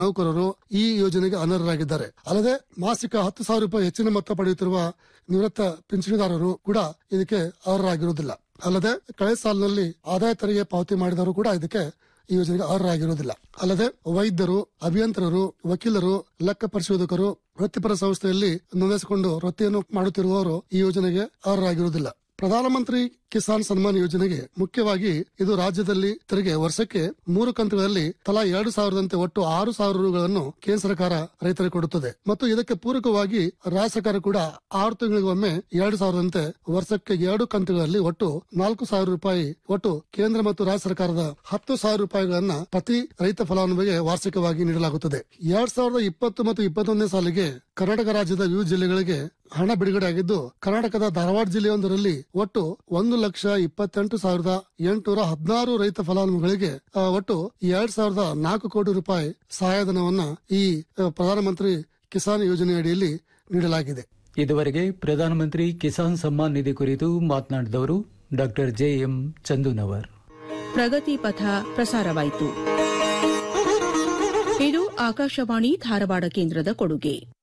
ನೌಕರರು ಈ ಯೋಜನೆಗೆ ಅನರ್ಹರಾಗಿದ್ದಾರೆ ಅಲ್ಲದೆ ಮಾಸಿಕ ಹತ್ತು ಸಾವಿರ ರೂಪಾಯಿ ಹೆಚ್ಚಿನ ಮೊತ್ತ ಪಡೆಯುತ್ತಿರುವ ನಿವೃತ್ತ ಪಿಂಚಣಿದಾರರು ಕೂಡ ಇದಕ್ಕೆ ಅರ್ಹರಾಗಿರುವುದಿಲ್ಲ ಅಲ್ಲದೆ ಕಳೆದ ಸಾಲಿನಲ್ಲಿ ಆದಾಯ ತೆರಿಗೆ ಪಾವತಿ ಮಾಡಿದವರು ಕೂಡ ಇದಕ್ಕೆ ಈ ಯೋಜನೆಗೆ ಅರ್ಹರಾಗಿರುವುದಿಲ್ಲ ಅಲ್ಲದೆ ವೈದ್ಯರು ಅಭಿಯಂತರರು ವಕೀಲರು ಲೆಕ್ಕ ಪರಿಶೋಧಕರು ವೃತ್ತಿಪರ ಸಂಸ್ಥೆಯಲ್ಲಿ ನೋಂದಾಯಿಸಿಕೊಂಡು ವೃತ್ತಿಯನ್ನು ಮಾಡುತ್ತಿರುವವರು ಈ ಯೋಜನೆಗೆ ಅರ್ಹರಾಗಿರುವುದಿಲ್ಲ ಪ್ರಧಾನಮಂತ್ರಿ ಕಿಸಾನ್ ಸನ್ಮಾನ್ ಯೋಜನೆಗೆ ಮುಖ್ಯವಾಗಿ ಇದು ರಾಜ್ಯದಲ್ಲಿ ತೆರಿಗೆ ವರ್ಷಕ್ಕೆ ಮೂರು ಕಂತುಗಳಲ್ಲಿ ತಲಾ ಎರಡು ಸಾವಿರದಂತೆ ಒಟ್ಟು ಆರು ಸಾವಿರ ರೂಗಳನ್ನು ಕೇಂದ್ರ ಸರ್ಕಾರ ರೈತರಿಗೆ ಕೊಡುತ್ತದೆ ಮತ್ತು ಇದಕ್ಕೆ ಪೂರಕವಾಗಿ ರಾಜ್ಯ ಸರ್ಕಾರ ಕೂಡ ಆರು ತಿಂಗಳಿಗೊಮ್ಮೆ ಎರಡು ಸಾವಿರದಂತೆ ವರ್ಷಕ್ಕೆ ಎರಡು ಕಂತುಗಳಲ್ಲಿ ಒಟ್ಟು ನಾಲ್ಕು ಸಾವಿರ ರೂಪಾಯಿ ಒಟ್ಟು ಕೇಂದ್ರ ಮತ್ತು ರಾಜ್ಯ ಸರ್ಕಾರದ ಹತ್ತು ಸಾವಿರ ರೂಪಾಯಿಗಳನ್ನ ಪ್ರತಿ ರೈತ ಫಲಾನುಭವಿಗೆ ವಾರ್ಷಿಕವಾಗಿ ನೀಡಲಾಗುತ್ತದೆ ಎರಡ್ ಸಾವಿರದ ಇಪ್ಪತ್ತು ಮತ್ತು ಇಪ್ಪತ್ತೊಂದನೇ ಸಾಲಿಗೆ ಕರ್ನಾಟಕ ರಾಜ್ಯದ ವಿವಿಧ ಜಿಲ್ಲೆಗಳಿಗೆ ಹಣ ಬಿಡುಗಡೆ ಆಗಿದ್ದು ಕರ್ನಾಟಕದ ಧಾರವಾಡ ಜಿಲ್ಲೆಯೊಂದರಲ್ಲಿ ಒಟ್ಟು ಒಂದು ಲಕ್ಷ ಇಪ್ಪತ್ತೆಂಟು ಸಾವಿರದ ಎಂಟುನೂರ ಹದಿನಾರು ರೈತ ಫಲಾನುಭವಿಗಳಿಗೆ ಆ, ಒಟ್ಟು ಎರಡ್ ಸಾವಿರದ ನಾಲ್ಕು ಕೋಟಿ ರೂಪಾಯಿ ಸಹಾಯಧನವನ್ನ ಈ ಆ, ಪ್ರಧಾನಮಂತ್ರಿ ಕಿಸಾನ್ ಯೋಜನೆ ಅಡಿಯಲ್ಲಿ ನೀಡಲಾಗಿದೆ ಇದುವರೆಗೆ ಪ್ರಧಾನಮಂತ್ರಿ ಕಿಸಾನ್ ಸಮ್ಮಾನ್ ನಿಧಿ ಕುರಿತು ಮಾತನಾಡಿದವರು doctor J M Chandunavar Pragati Patha ಪ್ರಸಾರವಾಯಿತು ಇದು ಆಕಾಶವಾಣಿ ಧಾರವಾಡ ಕೇಂದ್ರದ ಕೊಡುಗೆ